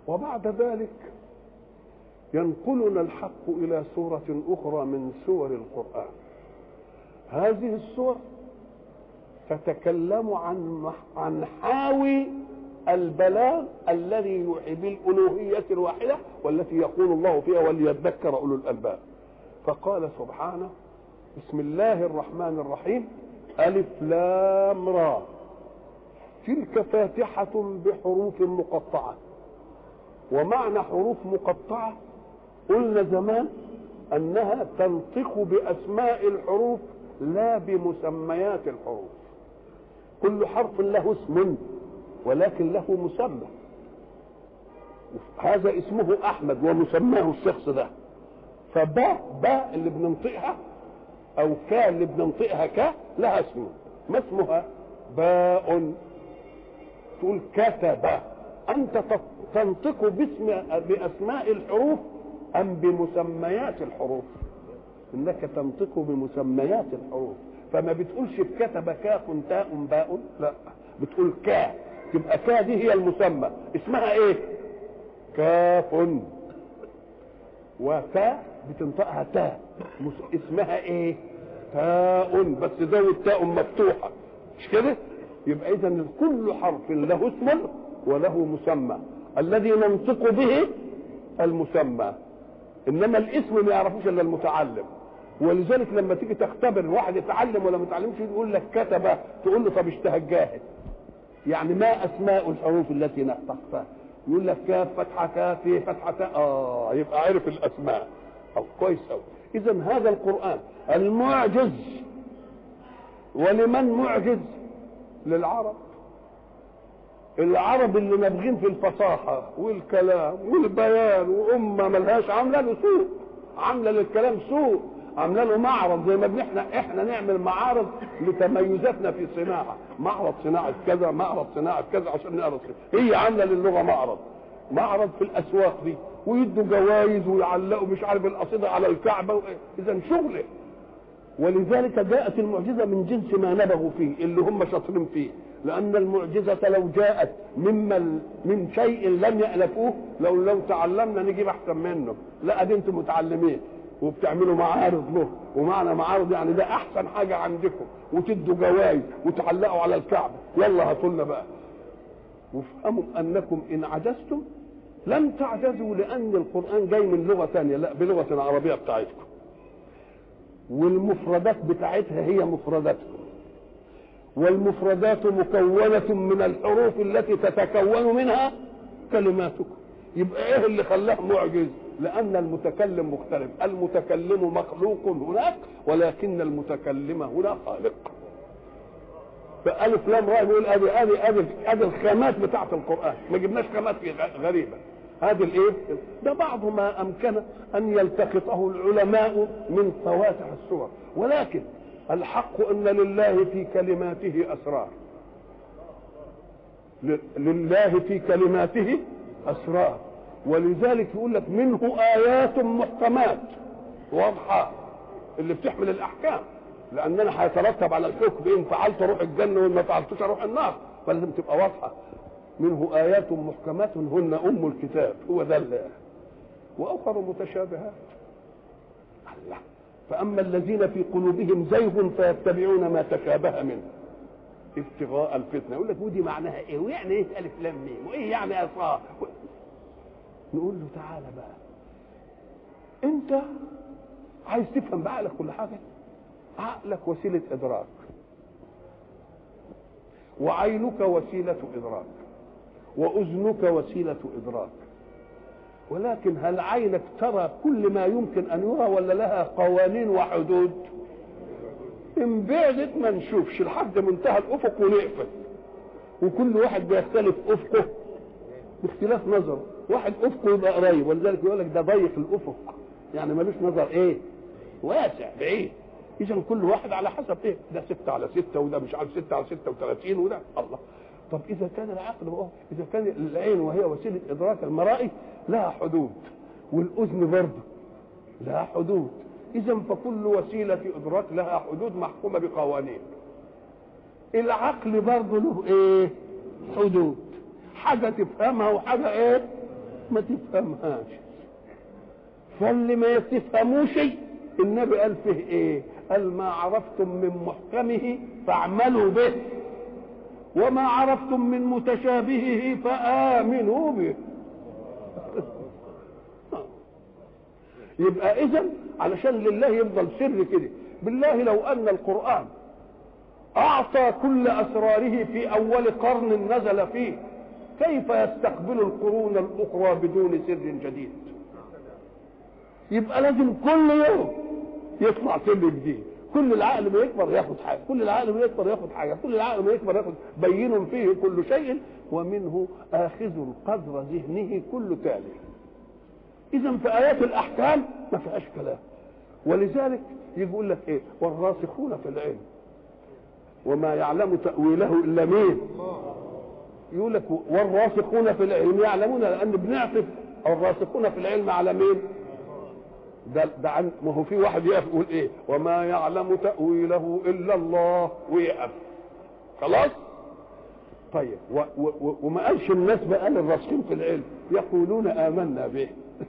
وبعد ذلك ينقلنا الحق إلى سورة أخرى من سور القرآن هذه السور تتكلم عن عن حاوي البلاغ الذي يوحي بالألوهية الواحدة والتي يقول الله فيها وليذكر أولو الألباب فقال سبحانه بسم الله الرحمن الرحيم ألف لام را تلك فاتحة بحروف مقطعة ومعنى حروف مقطعة قلنا زمان أنها تنطق بأسماء الحروف لا بمسميات الحروف كل حرف له اسم ولكن له مسمى هذا اسمه احمد ومسماه الشخص ده فباء باء اللي بننطقها او كا اللي بننطقها كا لها اسم ما اسمها باء تقول كتب انت تنطق باسم باسماء الحروف ام بمسميات الحروف انك تنطق بمسميات الحروف فما بتقولش كتب كاف تاء باء لا بتقول كا تبقى كا دي هي المسمى اسمها ايه كاف وكا بتنطقها تاء اسمها ايه تاء بس زود تاء مفتوحة مش كده يبقى اذا كل حرف له اسم وله مسمى الذي ننطق به المسمى انما الاسم ما يعرفوش الا المتعلم ولذلك لما تيجي تختبر واحد يتعلم ولا ما يتعلمش يقول لك كتب تقول له طب اشتهى الجاهل يعني ما اسماء الحروف التي نحفظها يقول لك كاف فتحه كاف فتحه تاء اه يبقى عرف الاسماء او كويس قوي اذا هذا القران المعجز ولمن معجز للعرب العرب اللي نابغين في الفصاحه والكلام والبيان وامه ملهاش عامله له سوق عامله للكلام سوق عامله له معرض زي ما احنا احنا نعمل معارض لتميزاتنا في صناعه معرض صناعه كذا معرض صناعه كذا عشان نعرض كذا هي عامله للغه معرض معرض في الاسواق دي ويدوا جوائز ويعلقوا مش عارف القصيده على الكعبه اذا شغله ولذلك جاءت المعجزه من جنس ما نبغوا فيه اللي هم شاطرين فيه لان المعجزه لو جاءت مما من شيء لم يالفوه لو لو تعلمنا نجيب احسن منه لا دي انتم متعلمين وبتعملوا معارض له ومعنى معارض يعني ده احسن حاجه عندكم وتدوا جوائز وتعلقوا على الكعبه يلا هاتوا لنا بقى وافهموا انكم ان عجزتم لم تعجزوا لان القران جاي من لغه ثانيه لا بلغه العربيه بتاعتكم والمفردات بتاعتها هي مفرداتكم والمفردات مكونة من الحروف التي تتكون منها كلماتكم يبقى ايه اللي خلاه معجز لأن المتكلم مختلف المتكلم مخلوق هناك ولكن المتكلم هنا خالق فألف لام راء يقول ادي ادي ادي ادي الخامات بتاعت القرآن ما جبناش خامات غريبة هذه الايه ده بعض ما امكن ان يلتقطه العلماء من فواتح السور ولكن الحق ان لله في كلماته اسرار لله في كلماته اسرار ولذلك يقول لك منه ايات محكمات واضحه اللي بتحمل الاحكام لاننا هيترتب على الحكم ان فعلت اروح الجنه وان ما فعلتش اروح النار فلازم تبقى واضحه منه ايات محكمات هن ام الكتاب هو ده الله واخر متشابهات الله فاما الذين في قلوبهم زيغ فيتبعون ما تشابه منه ابتغاء الفتنه يقول لك ودي معناها ايه ويعني ايه الف لام ميم وايه يعني اصاء نقول له تعالى بقى انت عايز تفهم بعقلك كل حاجه عقلك وسيله ادراك وعينك وسيله ادراك واذنك وسيله ادراك ولكن هل عينك ترى كل ما يمكن ان يرى ولا لها قوانين وحدود ان بعدت ما نشوفش لحد منتهى الافق ونقفل وكل واحد بيختلف افقه باختلاف نظره واحد افقه يبقى قريب ولذلك يقول لك ده ضيق الافق يعني ملوش نظر ايه واسع بعيد اذا كل واحد على حسب ايه ده ستة على ستة وده مش عارف ستة على ستة وثلاثين وده الله طب اذا كان العقل هو اذا كان العين وهي وسيله ادراك المرائي لها حدود والاذن برضه لها حدود اذا فكل وسيله ادراك لها حدود محكومه بقوانين العقل برضه له ايه حدود حاجه تفهمها وحاجه ايه ما تفهمهاش فاللي ما تفهموش النبي قال فيه ايه قال ما عرفتم من محكمه فاعملوا به وما عرفتم من متشابهه فآمنوا به يبقى اذا علشان لله يفضل سر كده بالله لو ان القرآن اعطى كل اسراره في اول قرن نزل فيه كيف يستقبل القرون الاخرى بدون سر جديد يبقى لازم كل يوم يطلع سر جديد كل العقل ما يكبر ياخد حاجه كل العقل ما يكبر ياخد حاجه كل العقل ما يكبر ياخد بين فيه كل شيء ومنه اخذ قدر ذهنه كل تالي اذا في ايات الاحكام ما فيهاش كلام ولذلك يقول لك ايه والراسخون في العلم وما يعلم تاويله الا مين يقول لك والراسخون في العلم يعلمون لان بنعطف الراسخون في العلم على مين ده ده عن ما هو في واحد يقف يقول ايه وما يعلم تاويله الا الله ويقف خلاص طيب و و و وما قالش الناس بقى الراسخين في العلم يقولون امنا به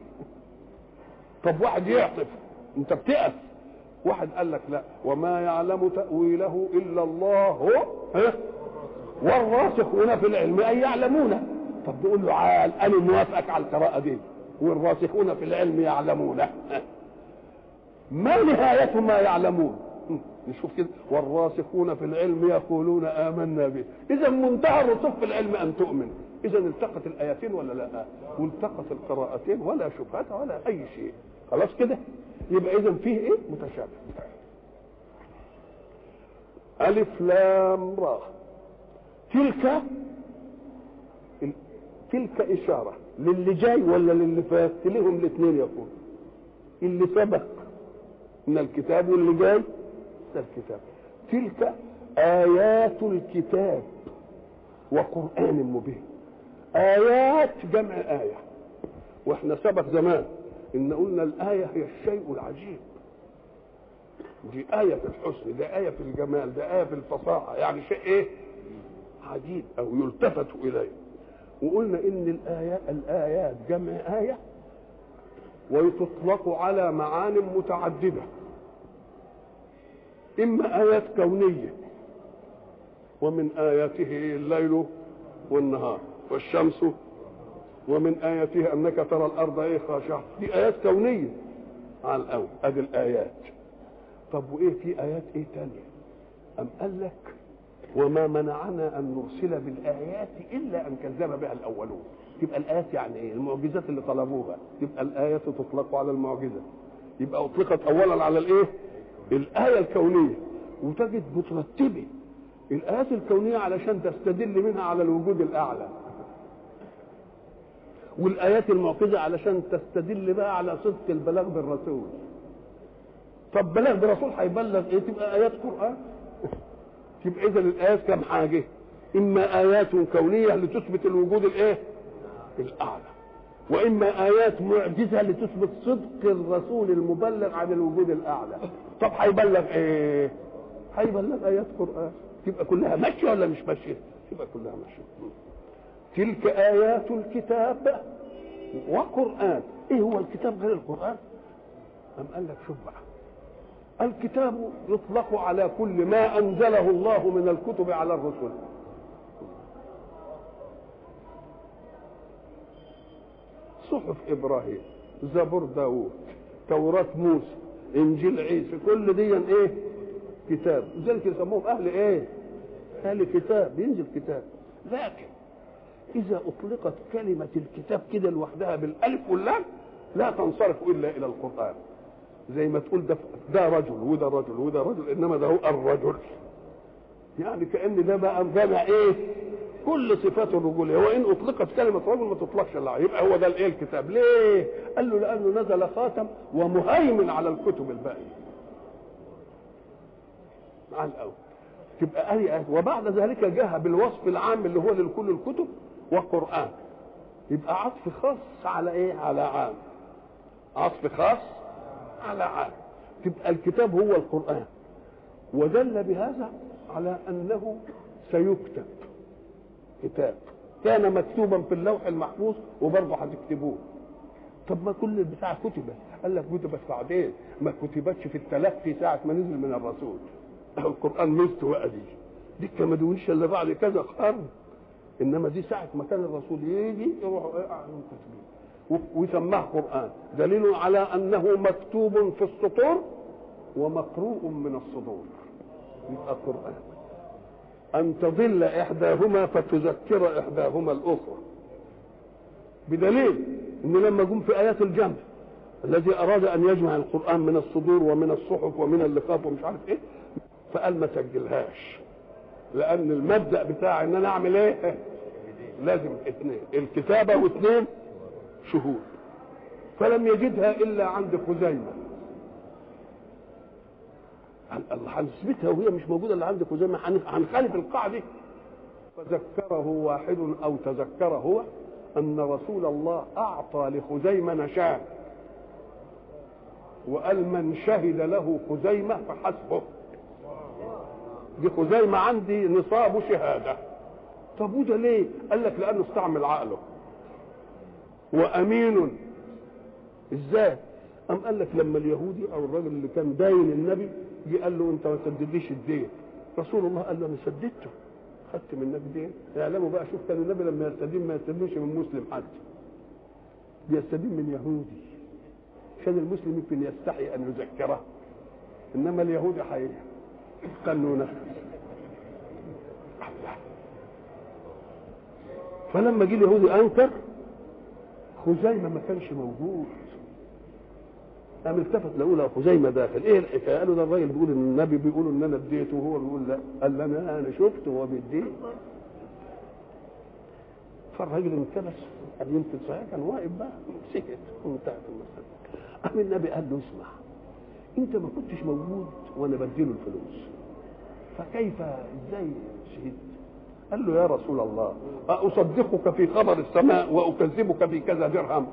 طب واحد يعطف انت بتقف واحد قال لك لا وما يعلم تاويله الا الله هو ها والراسخون في العلم اي يعلمون طب نقول له عال انا موافقك على القراءه دي والراسخون في العلم يعلمون ما نهاية ما يعلمون نشوف كده والراسخون في العلم يقولون آمنا به إذا منتهى الرسوخ في العلم أن تؤمن إذا التقت الآيتين ولا لا والتقت القراءتين ولا شبهات ولا أي شيء خلاص كده يبقى إذا فيه إيه متشابه ألف لام را تلك تلك إشارة للي جاي ولا للي فات لهم الاثنين يقول اللي سبق من الكتاب واللي جاي ده الكتاب تلك آيات الكتاب وقرآن مبين آيات جمع آية واحنا سبق زمان إن قلنا الآية هي الشيء العجيب دي آية في الحسن ده آية في الجمال ده آية في الفصاحة يعني شيء إيه عجيب أو يلتفت إليه وقلنا ان الايات الايات جمع ايه وتطلق على معان متعدده اما ايات كونيه ومن اياته الليل والنهار والشمس ومن اياته انك ترى الارض ايه خاشعه دي ايات كونيه على الاول ادي الايات طب وايه في ايات ايه تانية ام قال لك وما منعنا ان نرسل بالايات الا ان كذب بها الاولون تبقى الايات يعني ايه المعجزات اللي طلبوها تبقى الايات تطلق على المعجزه يبقى اطلقت اولا على الايه الايه الكونيه وتجد مترتبه الايات الكونيه علشان تستدل منها على الوجود الاعلى والايات المعجزه علشان تستدل بقى على صدق البلاغ بالرسول طب بلاغ بالرسول هيبلغ ايه تبقى ايات قران يبقى اذا الايات كم حاجه اما ايات كونيه لتثبت الوجود الايه الاعلى واما ايات معجزه لتثبت صدق الرسول المبلغ عن الوجود الاعلى طب هيبلغ ايه هيبلغ ايات قران تبقى كلها ماشيه ولا مش ماشيه تبقى كلها ماشيه تلك ايات الكتاب وقران ايه هو الكتاب غير القران ام قال لك شوف بقى الكتاب يطلق على كل ما انزله الله من الكتب على الرسل صحف ابراهيم زبور داوود توراة موسى انجيل عيسى كل دي ايه كتاب لذلك يسموهم اهل ايه اهل كتاب ينزل كتاب لكن اذا اطلقت كلمة الكتاب كده لوحدها بالالف واللام لا تنصرف الا الى القرآن زي ما تقول ده ده رجل وده رجل وده رجل انما ده هو الرجل يعني كان ده بقى جمع ايه كل صفات الرجوليه وان اطلقت كلمه رجل ما تطلقش الا يبقى هو ده الايه الكتاب ليه قال له لانه نزل خاتم ومهيمن على الكتب الباقيه على الاول تبقى اي آية وبعد ذلك جاء بالوصف العام اللي هو لكل الكتب وقران يبقى عطف خاص على ايه على عام عطف خاص على عام تبقى الكتاب هو القرآن ودل بهذا على أنه سيكتب كتاب كان مكتوبا في اللوح المحفوظ وبرضه هتكتبوه طب ما كل البتاع كتبت قال لك كتبت بعدين ما كتبتش في التلقي ساعه ما نزل من الرسول القران ميزته بقى دي دي ما دونش الا بعد كذا قرن انما دي ساعه ما كان الرسول يجي يروحوا كاتبين ويسماه قران دليل على انه مكتوب في السطور ومقروء من الصدور يبقى قران ان تضل احداهما فتذكر احداهما الاخرى بدليل ان لما جم في ايات الجمع الذي اراد ان يجمع القران من الصدور ومن الصحف ومن اللقاف ومش عارف ايه فقال ما سجلهاش لان المبدا بتاع ان انا اعمل ايه لازم اثنين الكتابه واثنين شهود فلم يجدها الا عند خزيمه الله هنثبتها وهي مش موجوده الا عند خزيمه هنخالف القاعده فذكره واحد او تذكر هو ان رسول الله اعطى لخزيمه نشان وقال من شهد له خزيمه فحسبه دي خزيمه عندي نصاب شهاده طب وده ليه؟ قال لك لانه استعمل عقله وامين ازاي؟ قام قال لك لما اليهودي او الراجل اللي كان داين النبي جه قال له انت ما سددليش الدين رسول الله قال له انا سددته خدت منك دين اعلموا بقى شوف كان النبي لما يستدين ما يستدينش من مسلم حد بيستدين من يهودي عشان المسلم يمكن يستحي ان يذكره انما اليهودي حي قالوا نفس فلما جه اليهودي انكر خزيمه ما كانش موجود قام التفت لقوا له خزيمه داخل ايه الحكايه؟ قالوا ده الراجل بيقول ان النبي بيقول ان انا اديته وهو بيقول لا قال انا انا شفته وهو بيديه فالراجل انكبس قال يمكن صحيح كان واقف بقى سكت وانتهت المساله قام النبي قال له اسمع انت ما كنتش موجود وانا بديله الفلوس فكيف ازاي شهدت قال له يا رسول الله أصدقك في خبر السماء وأكذبك في كذا درهم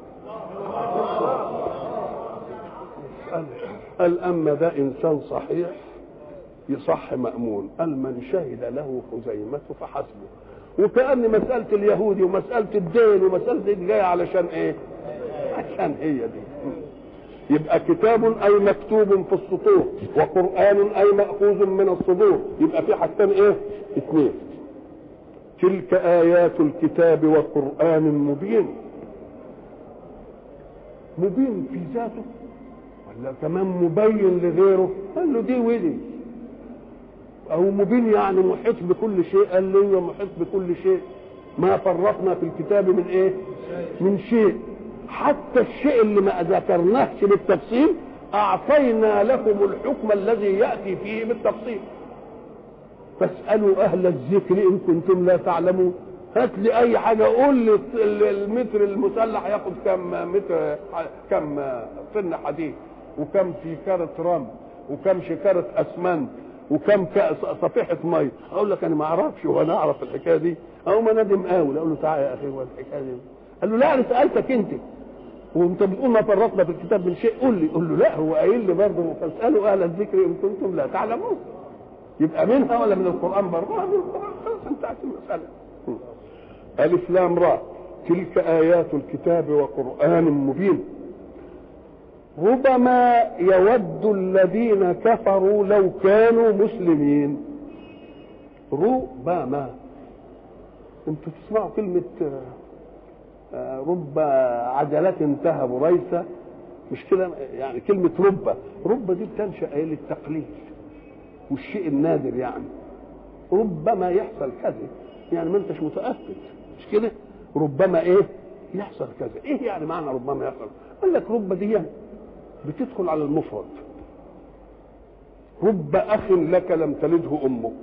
قال, قال أما ده إنسان صحيح يصح مأمون قال من شهد له خزيمة فحسبه وكأن مسألة اليهودي ومسألة الدين ومسألة دي جاية علشان إيه؟ عشان هي دي يبقى كتاب أي مكتوب في السطور وقرآن أي مأخوذ من الصدور يبقى في حاجتين إيه؟ اثنين تلك آيات الكتاب وقرآن مبين مبين في ذاته ولا كمان مبين لغيره قال له دي ودي أو مبين يعني محيط بكل شيء قال له محيط بكل شيء ما فرطنا في الكتاب من ايه من شيء حتى الشيء اللي ما ذكرناهش بالتفصيل اعطينا لكم الحكم الذي ياتي فيه بالتفصيل فاسالوا اهل الذكر ان كنتم لا تعلمون هات لي اي حاجه قول لي المتر المسلح ياخد كم متر كم طن حديد وكم شكاره رمل وكم شكاره اسمنت وكم صفيحه ميه اقول لك انا ما اعرفش وانا اعرف الحكايه دي او ما ندم قوي اقول له تعالى يا اخي هو الحكايه دي قال له لا انا سالتك انت وانت بتقول ما فرطنا في الكتاب من شيء قول لي قول له لا هو قايل لي برضه فاسالوا اهل الذكر ان كنتم لا تعلمون يبقى منها ولا من القران برضه من القران خلاص انتهت المساله الف لام را تلك ايات الكتاب وقران مبين ربما يود الذين كفروا لو كانوا مسلمين ربما انتوا تسمعوا كلمة رب عجلة تهب ريثة مش كده يعني كلمة رب رب دي بتنشأ للتقليل والشيء النادر يعني ربما يحصل كذا يعني ما انتش متأكد مش كده ربما ايه يحصل كذا ايه يعني معنى ربما يحصل قال لك رب دي يعني بتدخل على المفرد رب اخ لك لم تلده امك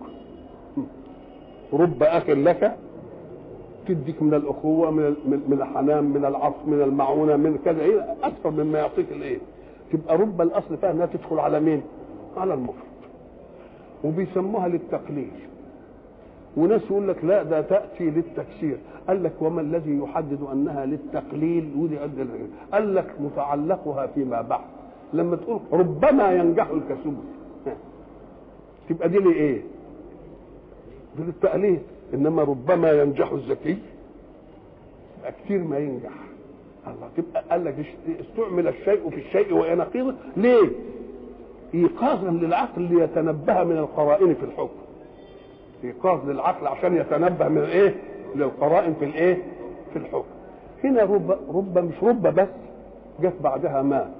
رب اخ لك تديك من الاخوه من من الحنان من العطف من المعونه من كذا ايه اكثر مما يعطيك الايه تبقى رب الاصل فيها انها تدخل على مين على المفرد وبيسموها للتقليل وناس يقول لك لا ده تاتي للتكسير قال لك وما الذي يحدد انها للتقليل ودي قد قال لك متعلقها فيما بعد لما تقول ربما ينجح الكسول تبقى دي لايه؟ دي للتقليل انما ربما ينجح الذكي يبقى كتير ما ينجح الله تبقى قال لك استعمل الشيء في الشيء وهي نقيضه ليه؟ ايقاظا للعقل ليتنبه من القرائن في الحكم ايقاظ للعقل عشان يتنبه من ايه؟ للقرائن في الايه؟ في الحكم هنا رب رب مش رب بس جت بعدها ما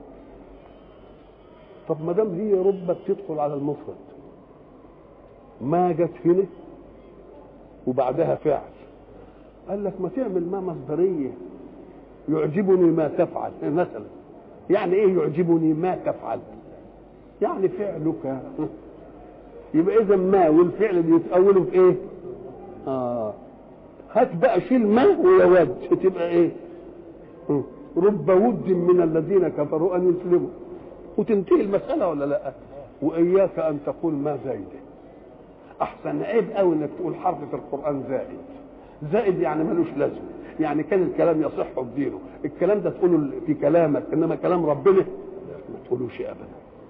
طب ما دام هي رب بتدخل على المفرد ما جت هنا وبعدها فعل قال لك ما تعمل ما مصدريه يعجبني ما تفعل مثلا يعني ايه يعجبني ما تفعل يعني فعلك يبقى اذا ما والفعل بيتأولوا في ايه اه هات بقى شيل ما ويود تبقى ايه رب ود من الذين كفروا ان يسلموا وتنتهي المسألة ولا لا وإياك أن تقول ما زايدة أحسن عيب قوي إنك تقول حرف في القرآن زائد زائد يعني ملوش لازمة يعني كان الكلام يصح بدينه الكلام ده تقوله في كلامك إنما كلام ربنا ما تقولوش أبدا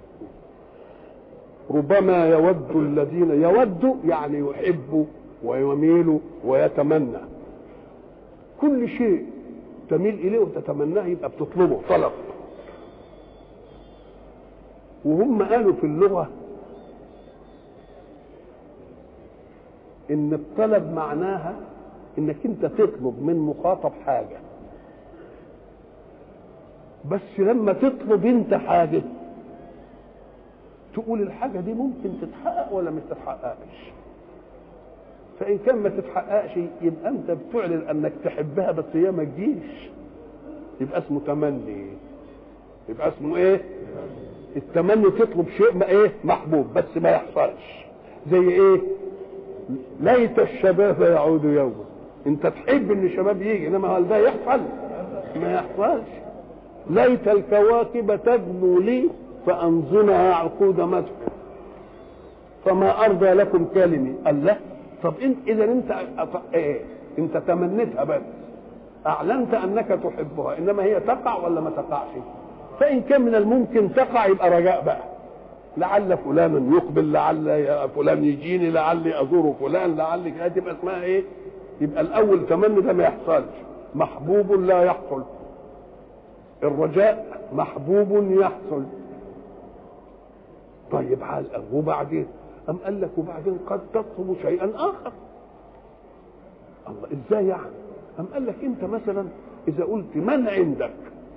ربما يود الذين يود يعني يحب ويميل ويتمنى كل شيء تميل إليه وتتمناه يبقى بتطلبه طلب وهم قالوا في اللغة إن الطلب معناها إنك أنت تطلب من مخاطب حاجة بس لما تطلب أنت حاجة تقول الحاجة دي ممكن تتحقق ولا مش تتحققش فإن كان ما تتحققش يبقى أنت بتعلن أنك تحبها بس هي ما تجيش يبقى اسمه تمني يبقى اسمه إيه؟ التمني تطلب شيء ما ايه محبوب بس ما يحصلش زي ايه ليت الشباب يعود يوما انت تحب ان الشباب يجي انما هل ده يحصل ما يحصلش ليت الكواكب تدنو لي فانظمها عقود مدح فما ارضى لكم كلمي قال لا طب انت اذا انت ايه انت تمنيتها بس اعلنت انك تحبها انما هي تقع ولا ما تقعش فإن كان من الممكن تقع يبقى رجاء بقى لعل فلانا يقبل لعل فلان يجيني لعلي أزور فلان لعل كده تبقى اسمها إيه؟ يبقى الأول تمني ده ما يحصلش محبوب لا يحصل الرجاء محبوب يحصل طيب حال وبعدين أم قال لك وبعدين قد تطلب شيئا آخر الله إزاي يعني أم قال لك أنت مثلا إذا قلت من عندك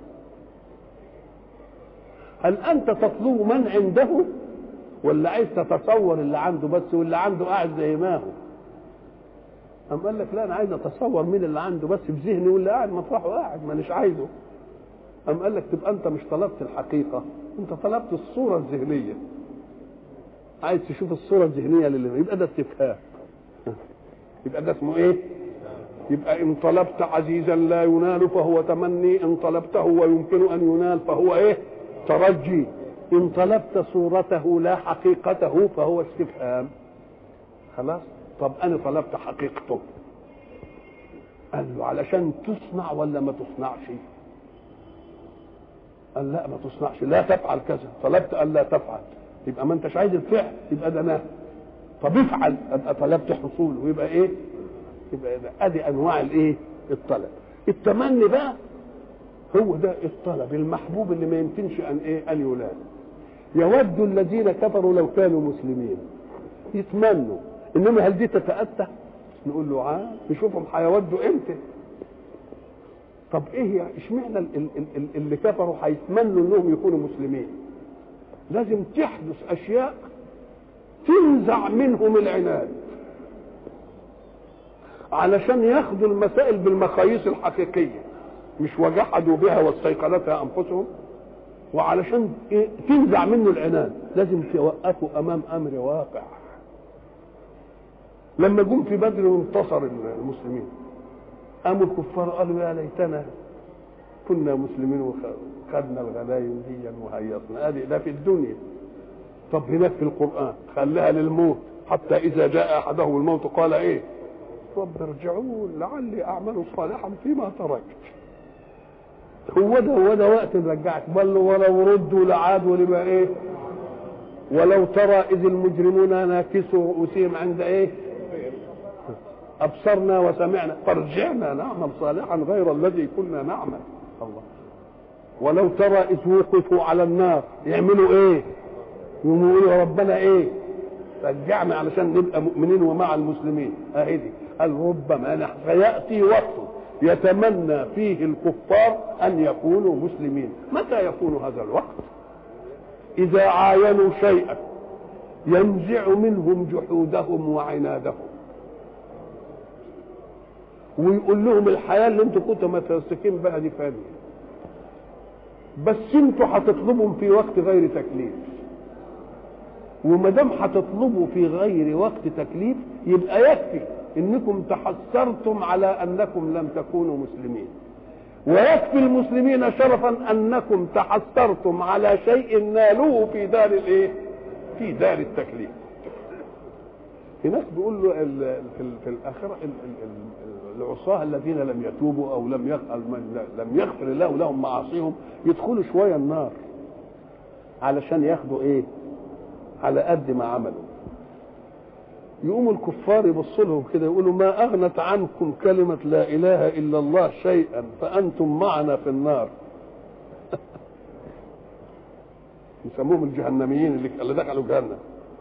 هل انت تطلب من عنده ولا عايز تتصور اللي عنده بس واللي عنده قاعد زي ما هو أم قال لك لا أنا عايز أتصور مين اللي عنده بس في ذهني واللي قاعد مطرحه قاعد مانيش عايزه أم قال لك تبقى أنت مش طلبت الحقيقة أنت طلبت الصورة الذهنية عايز تشوف الصورة الذهنية للي يبقى ده استفهام يبقى ده اسمه إيه؟ يبقى إن طلبت عزيزا لا ينال فهو تمني إن طلبته ويمكن أن ينال فهو إيه؟ ترجي إن طلبت صورته لا حقيقته فهو استفهام خلاص طب أنا طلبت حقيقته قال له علشان تصنع ولا ما تصنعش قال لا ما تصنعش لا تفعل كذا طلبت أن لا تفعل يبقى ما انتش عايز الفعل يبقى ده نهي طب افعل ابقى طلبت حصوله ويبقى ايه يبقى ده ادي انواع الايه الطلب التمني بقى هو ده الطلب المحبوب اللي ما يمكنش ان ايه ان يلام يود الذين كفروا لو كانوا مسلمين يتمنوا انما هل دي تتاتى نقول له عاد نشوفهم هيودوا امتى طب ايه اشمعنى اللي كفروا هيتمنوا انهم يكونوا مسلمين لازم تحدث اشياء تنزع منهم العناد علشان ياخدوا المسائل بالمقاييس الحقيقيه مش وجحدوا بها واستيقنتها انفسهم وعلشان إيه تنزع منه العناد لازم توقفوا امام امر واقع لما جم في بدر وانتصر المسلمين قاموا الكفار قالوا يا ليتنا كنا مسلمين وخدنا الغنايم دي وهيصنا ادي ده في الدنيا طب هناك في القران خلاها للموت حتى اذا جاء احدهم الموت قال ايه رب ارجعون لعلي اعمل صالحا فيما تركت هو ده هو ده وقت نرجعك بل ولو ردوا لعادوا لما ايه ولو ترى اذ المجرمون ناكسوا رؤوسهم عند ايه ابصرنا وسمعنا فارجعنا نعمل صالحا غير الذي كنا نعمل الله ولو ترى اذ وقفوا على النار يعملوا ايه يقولوا يا ربنا ايه رجعنا علشان نبقى مؤمنين ومع المسلمين اهي دي قال ربما فياتي وقت يتمنى فيه الكفار ان يكونوا مسلمين متى يكون هذا الوقت اذا عاينوا شيئا ينزع منهم جحودهم وعنادهم ويقول لهم الحياه اللي انتم كنتوا متمسكين بها دي فانيه بس انتوا هتطلبهم في وقت غير تكليف وما دام هتطلبوا في غير وقت تكليف يبقى يكفي انكم تحسرتم على انكم لم تكونوا مسلمين ويكفي المسلمين شرفا انكم تحسرتم على شيء نالوه في دار الايه في دار التكليف هناك بيقول له في, في الاخره العصاه الذين لم يتوبوا او لم لم يغفر الله لهم معاصيهم يدخلوا شويه النار علشان ياخدوا ايه على قد ما عملوا يقوموا الكفار يبصوا لهم كده يقولوا ما اغنت عنكم كلمه لا اله الا الله شيئا فانتم معنا في النار يسموهم الجهنميين اللي دخلوا جهنم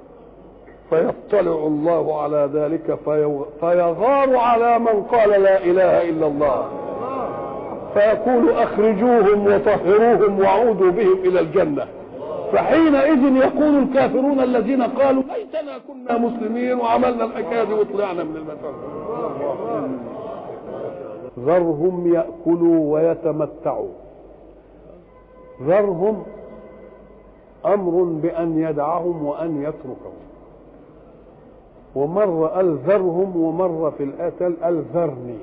فيطلع الله على ذلك فيغار على من قال لا اله الا الله فيقول اخرجوهم وطهروهم وعودوا بهم الى الجنه فحينئذ يقول الكافرون الذين قالوا ليتنا كنا مسلمين وعملنا الحكايه دي وطلعنا من المسار ذرهم ياكلوا ويتمتعوا ذرهم امر بان يدعهم وان يتركهم ومر قال ذرهم ومر في الآية قال ذرني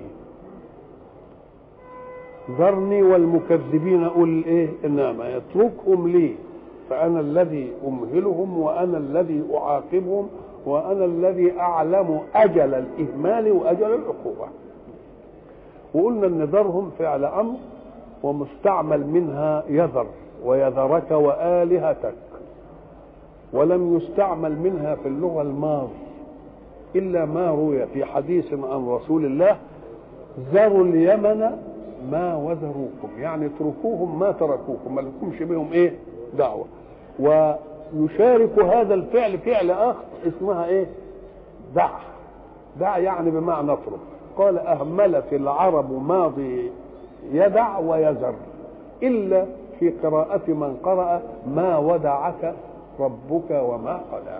ذرني والمكذبين قل ايه انما يتركهم لي فانا الذي امهلهم وانا الذي اعاقبهم وانا الذي اعلم اجل الاهمال واجل العقوبه وقلنا ان ذرهم فعل امر ومستعمل منها يذر ويذرك والهتك ولم يستعمل منها في اللغه الماضي إلا ما روي في حديث عن رسول الله ذروا اليمن ما وذروكم يعني اتركوهم ما تركوكم ما لكمش بهم ايه دعوة ويشارك هذا الفعل فعل آخر اسمها ايه دع دع يعني بمعنى اترك قال أهملت العرب ماضي يدع ويذر إلا في قراءة من قرأ ما ودعك ربك وما قلع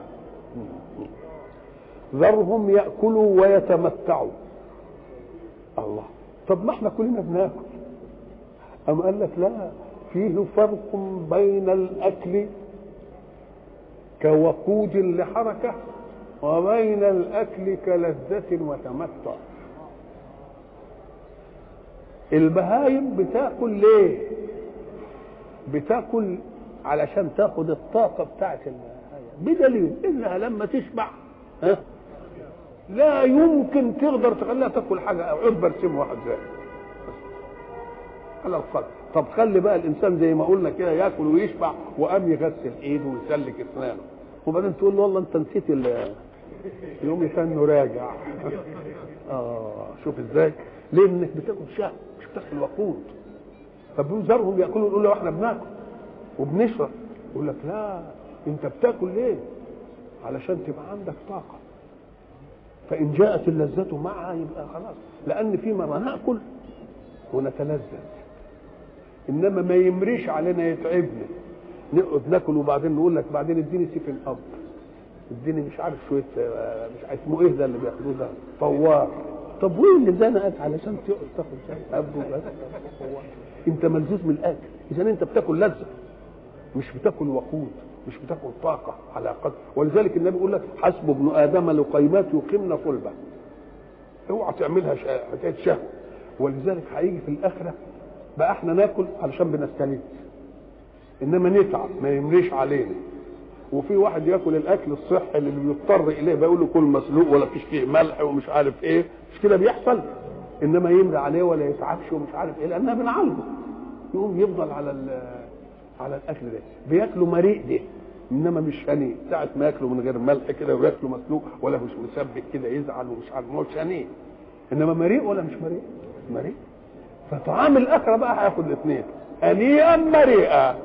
ذرهم ياكلوا ويتمتعوا الله طب ما احنا كلنا بناكل أم قال لك لا فيه فرق بين الأكل كوقود لحركة وبين الأكل كلذة وتمتع البهايم بتاكل ليه بتاكل علشان تاخد الطاقة بتاعت بدليل انها لما تشبع ها لا يمكن تقدر تخليها تاكل حاجه او عود برسم واحد زي على القدر طب خلي بقى الانسان زي ما قلنا كده ياكل ويشبع وقام يغسل ايده ويسلك اسنانه وبعدين تقول له والله انت نسيت يوم يكون راجع اه شوف ازاي ليه انك بتاكل شهر مش بتاكل وقود فبيذرهم ياكلوا يقول له احنا بناكل وبنشرب يقول لك لا انت بتاكل ليه علشان تبقى عندك طاقه فإن جاءت اللذة معها يبقى خلاص لأن في مرة نأكل ونتلذذ إنما ما يمريش علينا يتعبنا نقعد ناكل وبعدين نقول لك بعدين اديني سيفن اب اديني مش عارف شويه مش عارف اسمه ايه ده اللي بياخدوه ده فوار طب وين اللي زنقك علشان تقعد تاخد اب بس انت ملزوز من الاكل اذا انت بتاكل لذه مش بتاكل وقود مش بتاكل طاقه على قدر ولذلك النبي يقول لك حسب ابن ادم لقيمات يقمن صلبه اوعى تعملها حكايه شهوه ولذلك هيجي في الاخره بقى احنا ناكل علشان بنستلذ انما نتعب ما يمريش علينا وفي واحد ياكل الاكل الصحي اللي بيضطر اليه بيقول له كل مسلوق ولا فيش فيه ملح ومش عارف ايه مش كده بيحصل انما يمري عليه ولا يتعبش ومش عارف ايه لانها بنعالجه يقوم يفضل على على الاكل ده بياكلوا مريء ده انما مش هنيء ساعه ما ياكلوا من غير ملح كده وياكلوا مسلوق ولا مش مسبك كده يزعل ومش عارف ما هوش هنيء انما مريء ولا مش مريء مريء فطعام الاخره بقى هياخد الاثنين هنيئا مريئا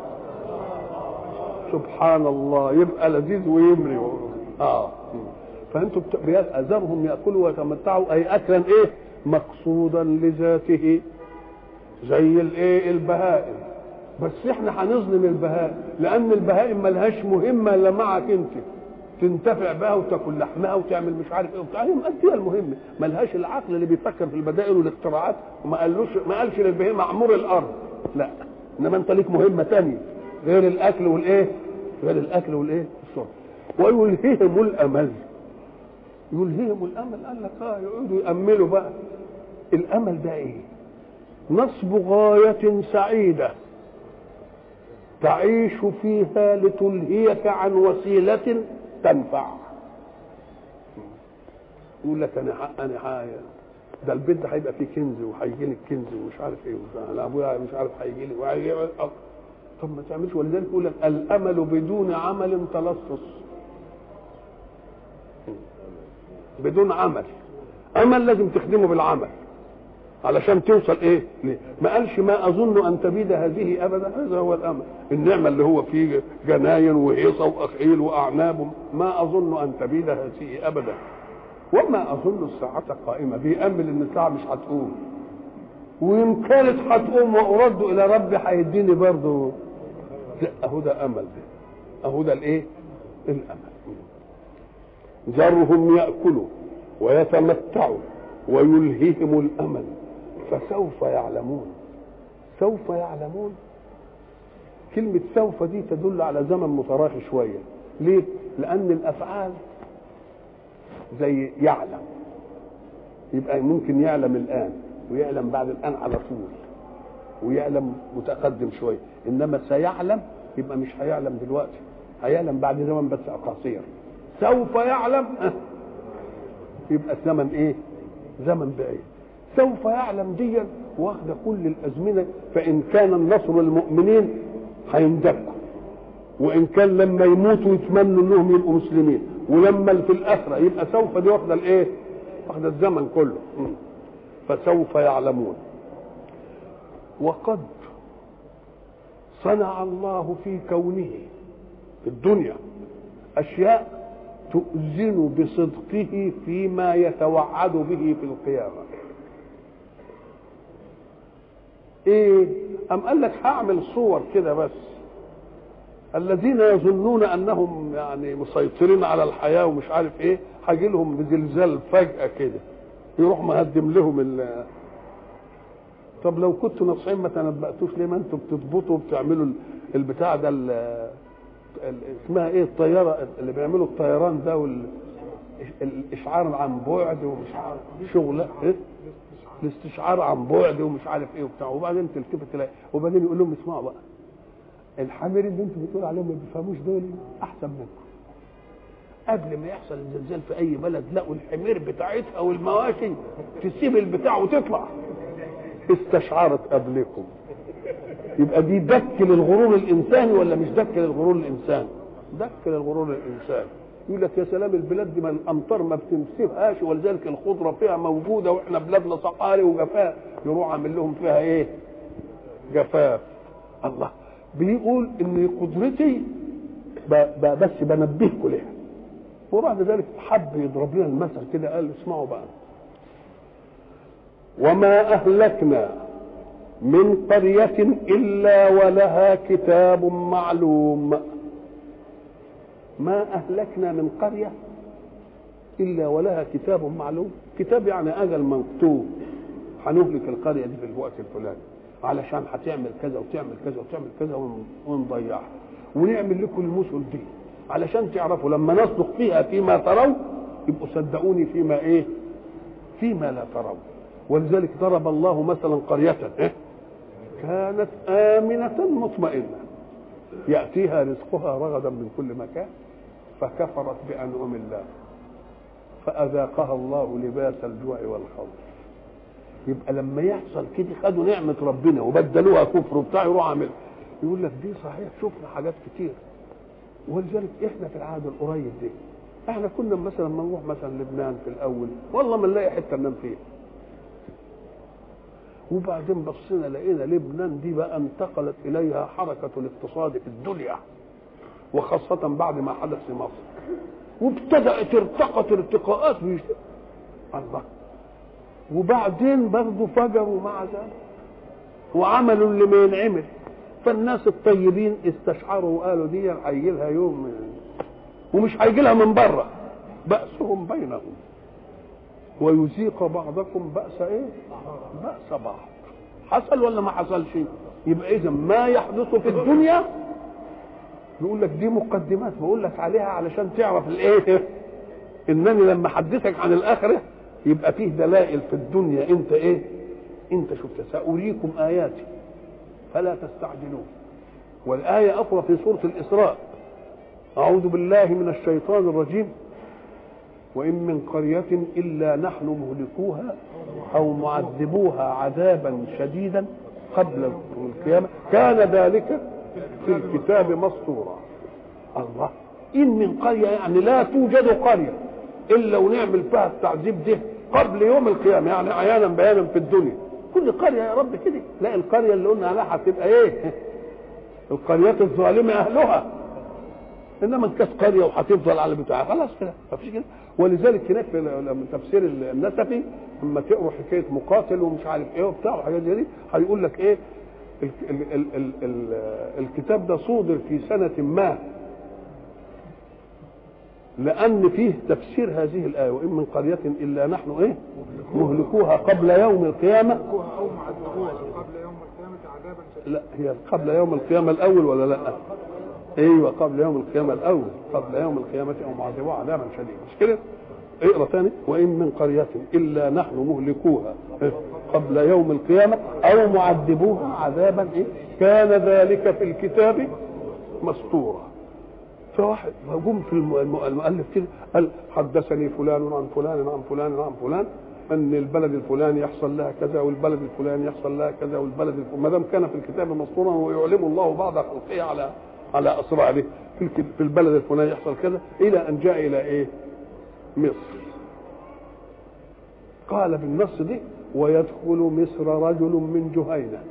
سبحان الله يبقى لذيذ ويمري اه فانتم اذرهم ياكلوا ويتمتعوا اي اكلا ايه مقصودا لذاته زي الايه البهائم بس احنا هنظلم البهائم لان البهائم ملهاش مهمه الا معك انت تنتفع بها وتاكل لحمها وتعمل مش عارف ايه وبتاع هي مأدية المهمه ملهاش العقل اللي بيفكر في البدائل والاختراعات وما قالوش ما قالش للبهيمه اعمر الارض لا انما انت ليك مهمه ثانيه غير الاكل والايه غير الاكل والايه الشرب ويلههم الامل يلههم الامل قال لك اه يقعدوا ياملوا بقى الامل ده ايه نصب غايه سعيده تعيش فيها لتلهيك عن وسيله تنفع يقول لك انا انا حاجة. ده البيت ده هيبقى فيه كنز وهيجي لي الكنز ومش عارف ايه انا ابويا مش عارف هيجي لي وهيجي طب ما تعملش ولذلك يقول لك الامل بدون عمل تلصص بدون عمل امل لازم تخدمه بالعمل علشان توصل ايه ليه؟ ما قالش ما اظن ان تبيد هذه ابدا هذا هو الامل النعمه اللي هو فيه جناين وهيصه واخيل واعناب ما اظن ان تبيد هذه ابدا وما اظن الساعه قائمه بيامل ان الساعه مش هتقوم وان كانت هتقوم وارد الى ربي هيديني برضه اهو ده امل ده اهو ده الايه الامل ذرهم ياكلوا ويتمتعوا ويلهيهم الامل فسوف يعلمون سوف يعلمون كلمة سوف دي تدل على زمن متراخي شوية ليه؟ لأن الأفعال زي يعلم يبقى ممكن يعلم الآن ويعلم بعد الآن على طول ويعلم متقدم شوية إنما سيعلم يبقى مش هيعلم دلوقتي هيعلم بعد زمن بس قصير سوف يعلم يبقى الزمن ايه زمن بعيد سوف يعلم ديا واخده كل الازمنه فان كان النصر للمؤمنين هيندكوا وان كان لما يموتوا يتمنوا انهم يبقوا مسلمين ولما في الاخره يبقى سوف دي واخده الايه واخده الزمن كله فسوف يعلمون وقد صنع الله في كونه في الدنيا اشياء تؤذن بصدقه فيما يتوعد به في القيامة ايه ام قال لك هعمل صور كده بس الذين يظنون انهم يعني مسيطرين على الحياة ومش عارف ايه هيجي لهم بزلزال فجأة كده يروح مهدم لهم ال طب لو كنتوا ناصحين ما تنبأتوش ليه ما انتوا بتضبطوا وبتعملوا البتاع ده اسمها ايه الطياره اللي بيعملوا الطيران ده والاشعار عن بعد ومش عارف شغل إيه؟ الاستشعار عن بعد ومش عارف ايه وبتاع وبعدين تلتفت تلاقي وبعدين يقول لهم اسمعوا بقى الحامرين اللي انتم بتقول عليهم ما بيفهموش دول احسن منكم قبل ما يحصل الزلزال في اي بلد لقوا الحمير بتاعتها والمواشي تسيب البتاع وتطلع استشعرت قبلكم يبقى دي دك للغرور الانساني ولا مش دك للغرور الانساني دك للغرور الانساني يقول لك يا سلام البلاد دي ما الامطار ما بتمسكهاش ولذلك الخضره فيها موجوده واحنا بلادنا صقاري وجفاف يروح عامل لهم فيها ايه؟ جفاف الله بيقول ان قدرتي بس بنبهكم ليها وبعد ذلك حب يضرب لنا المثل كده قال اسمعوا بقى وما اهلكنا من قرية إلا ولها كتاب معلوم ما أهلكنا من قرية إلا ولها كتاب معلوم كتاب يعني أجل مكتوب هنهلك القرية دي في الوقت الفلاني علشان هتعمل كذا وتعمل كذا وتعمل كذا ونضيعها ونعمل لكم المثل دي علشان تعرفوا لما نصدق فيها فيما ترون يبقوا صدقوني فيما ايه فيما لا ترون ولذلك ضرب الله مثلا قرية إيه؟ كانت آمنة مطمئنة يأتيها رزقها رغدا من كل مكان فكفرت بأنعم الله فأذاقها الله لباس الجوع والخوف يبقى لما يحصل كده خدوا نعمة ربنا وبدلوها كفر وبتاع يروح عامل يقول لك دي صحيح شفنا حاجات كتير ولذلك احنا في العهد القريب ده احنا كنا مثلا لما نروح مثلا لبنان في الاول والله ما نلاقي حته ننام فيها وبعدين بصينا لقينا لبنان دي بقى انتقلت اليها حركه الاقتصاد في الدنيا وخاصه بعد ما حدث في مصر وابتدات ارتقت ارتقاءات في الله وبعدين برضه فجروا مع ذلك وعملوا اللي ما ينعمل فالناس الطيبين استشعروا وقالوا دي هيجي لها يوم من ومش هيجي لها من بره بأسهم بينهم ويذيق بعضكم بأس ايه؟ بأس بعض حصل ولا ما حصلش؟ يبقى إذا ما يحدث في الدنيا نقول لك دي مقدمات بقول لك عليها علشان تعرف الايه؟ انني لما احدثك عن الاخره يبقى فيه دلائل في الدنيا انت ايه؟ انت شفت ساريكم اياتي فلا تستعجلون والآية أخرى في سورة الإسراء أعوذ بالله من الشيطان الرجيم وإن من قرية إلا نحن مهلكوها أو معذبوها عذابا شديدا قبل القيامة كان ذلك في الكتاب مسطورا الله إن من قرية يعني لا توجد قرية إلا ونعمل فيها التعذيب ده قبل يوم القيامة يعني عيانا بيانا في الدنيا كل قرية يا رب كده لا القرية اللي قلنا عليها هتبقى ايه القريات الظالمة أهلها إنما إن كانت قرية وهتفضل على بتاعها خلاص كده مفيش كده ولذلك هناك في تفسير النسفي لما تقروا حكاية مقاتل ومش عارف إيه وبتاع وحاجات زي دي هيقول لك إيه ال ال ال ال ال الكتاب ده صودر في سنة ما لأن فيه تفسير هذه الآية وإن من قرية إلا نحن إيه مهلكوها قبل يوم القيامة أو معذبوها قبل يوم القيامة عذابا شديدا لا هي قبل يوم القيامة الأول ولا لا أيوة قبل يوم القيامة الأول قبل يوم القيامة أو معذبوها عذابا شديدا مش كده اقرا ثاني وإن من قرية إلا نحن مهلكوها إيه؟ قبل يوم القيامة أو معذبوها عذابا إيه؟ كان ذلك في الكتاب مسطورا فواحد فجم في الم- الم- المؤلف كده قال حدثني فلان عن فلان عن فلان عن فلان ان البلد الفلاني يحصل لها كذا والبلد الفلاني يحصل لها كذا والبلد الفلاني ما دام كان في الكتاب مسطورا ويعلم الله بعض خلقه على على اسراره في الك- في البلد الفلاني يحصل كذا الى ان جاء الى ايه؟ مصر قال بالنص دي ويدخل مصر رجل من جهينه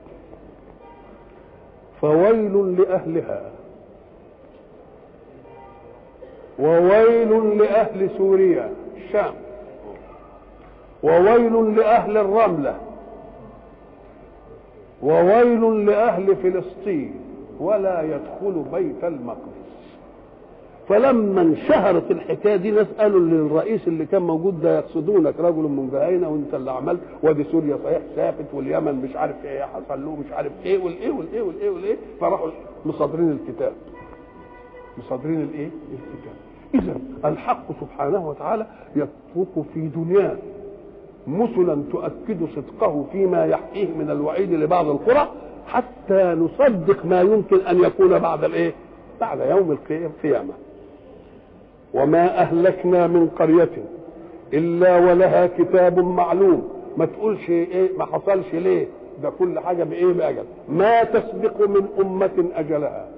فويل لاهلها وويل لأهل سوريا الشام وويل لأهل الرملة وويل لأهل فلسطين ولا يدخل بيت المقدس فلما انشهرت الحكايه دي ناس قالوا للرئيس اللي كان موجود ده يقصدونك رجل من جهينه وانت اللي عملت وادي سوريا صحيح سافت واليمن مش عارف ايه حصل له مش عارف ايه والايه والايه والايه والايه فراحوا مصادرين الكتاب مصادرين الايه؟ الكتاب. اذا الحق سبحانه وتعالى يترك في دنياه مثلا تؤكد صدقه فيما يحكيه من الوعيد لبعض القرى حتى نصدق ما يمكن ان يكون بعد الايه؟ بعد يوم القيامه. وما اهلكنا من قريه الا ولها كتاب معلوم ما تقولش ايه ما حصلش ليه ده كل حاجه بايه باجل ما تسبق من امه اجلها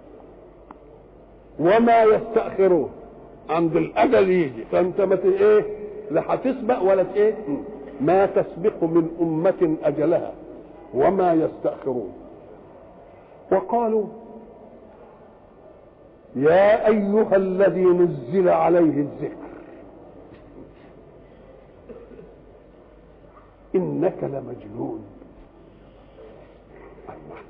وما يستأخرون عند الأجل يجي فأنت ما ت- إيه لا هتسبق ولا ت- إيه ما تسبق من أمة أجلها وما يستأخرون وقالوا يا أيها الذي نزل عليه الذكر إنك لمجنون الله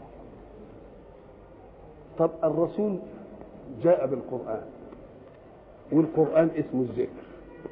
طب الرسول جاء بالقرآن والقرآن اسمه الذكر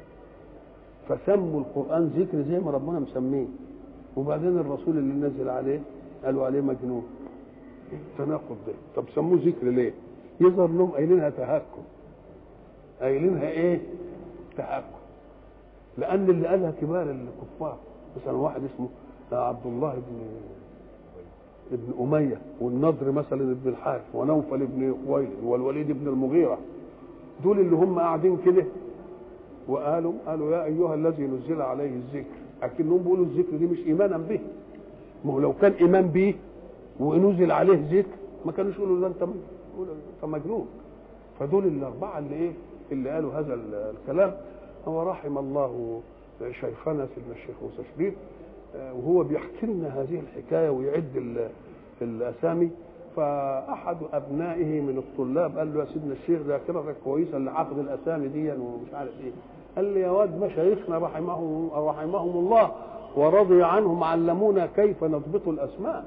فسموا القرآن ذكر زي ما ربنا مسميه وبعدين الرسول اللي نزل عليه قالوا عليه مجنون إيه التناقض ده طب سموه ذكر ليه يظهر لهم قايلينها تهكم قايلينها ايه تهكم لان اللي قالها كبار الكفار مثلا واحد اسمه عبد الله بن ابن أمية والنضر مثلا ابن الحارث ونوفل ابن خويلد والوليد ابن المغيرة دول اللي هم قاعدين كده وقالوا قالوا يا أيها الذي نزل عليه الذكر لكنهم بيقولوا الذكر دي مش إيمانا به ما هو لو كان إيمان به ونزل عليه ذكر ما كانوش يقولوا ده أنت يقولوا أنت مجنون فدول الاربعه اللي ايه اللي قالوا هذا ال- الكلام هو رحم الله شيخنا سيدنا الشيخ موسى شريف آه، وهو بيحكي لنا هذه الحكايه ويعد ال- الاسامي فاحد ابنائه من الطلاب قال له يا سيدنا الشيخ ذاكرتك كويسه اللي حافظ الاسامي دي ومش عارف ايه قال لي يا واد مشايخنا رحمهم رحمهم الله ورضي عنهم علمونا كيف نضبط الاسماء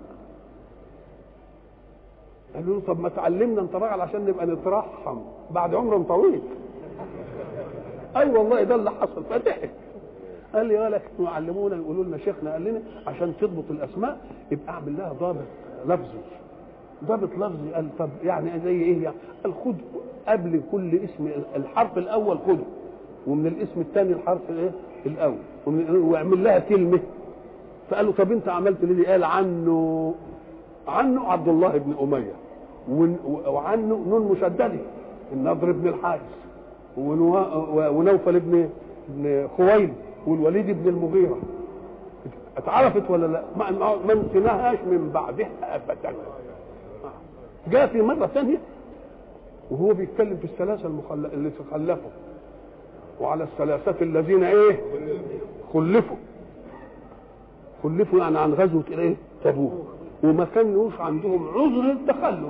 قالوا له طب ما تعلمنا انت راجل عشان نبقى نترحم بعد عمر طويل اي والله ده اللي حصل فضحك قال لي ولا كانوا يعلمونا يقولوا لنا شيخنا قال لنا عشان تضبط الاسماء يبقى اعمل لها ضابط لفظي ضابط لفظي قال طب يعني زي ايه يعني قال خد قبل كل اسم الحرف الاول خده ومن الاسم الثاني الحرف الايه الاول ومن واعمل لها كلمه فقال له طب انت عملت ليه قال عنه عنه عبد الله بن اميه ون- وعنه نون مشدده النضر بن الحارث ونوا- ونوفل بن بن خويل والوليد بن المغيره اتعرفت ولا لا ما ما ما نسيناهاش من بعدها ابدا جاء في مره ثانيه وهو بيتكلم في الثلاثه المخل... اللي تخلفوا وعلى الثلاثه الذين ايه خلفوا خلفوا يعني عن غزوه ايه تبوك وما كانوش عندهم عذر التخلف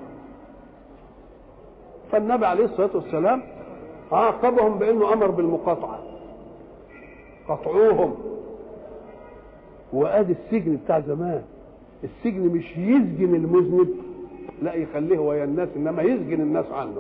فالنبي عليه الصلاه والسلام عاقبهم بانه امر بالمقاطعه قطعوهم وادي السجن بتاع زمان السجن مش يسجن المذنب لا يخليه ويا الناس انما يسجن الناس عنه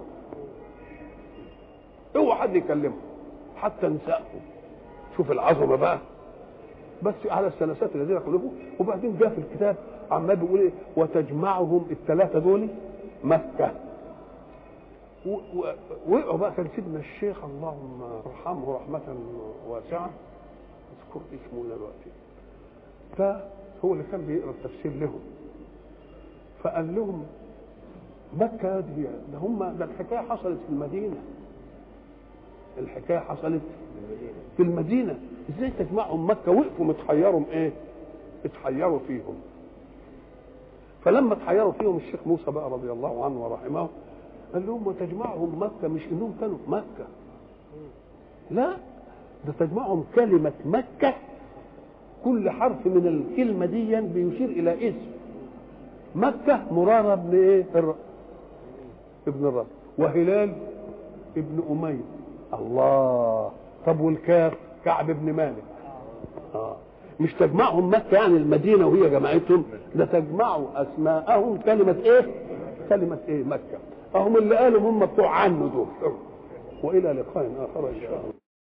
اوعى حد يكلمه حتى نسائهم شوف العظمه بقى بس على الثلاثات الذين خلفوا وبعدين جاء في الكتاب عمال بيقول ايه وتجمعهم الثلاثه دول مكه و- و- وقعوا بقى كان سيدنا الشيخ اللهم ارحمه رحمه واسعه اذكر اسمه دلوقتي فهو اللي كان بيقرا التفسير لهم فقال لهم مكة دي ده هم ده الحكاية حصلت في المدينة الحكاية حصلت في المدينة ازاي تجمعهم مكة وقفوا متحيرهم ايه اتحيروا فيهم فلما اتحيروا فيهم الشيخ موسى بقى رضي الله عنه ورحمه قال لهم وتجمعهم مكة مش انهم كانوا في مكة لا ده تجمعهم كلمة مكة كل حرف من الكلمة دي بيشير إلى اسم مكة مرارة ابن إيه؟ الر... ابن الرب وهلال ابن أمية الله طب والكاف كعب ابن مالك آه. مش تجمعهم مكة يعني المدينة وهي جماعتهم ده تجمعوا أسماءهم كلمة إيه؟ كلمة إيه؟ مكة أهم اللي قالوا هم بتوع عنه دول وإلى لقاء آخر إن شاء الله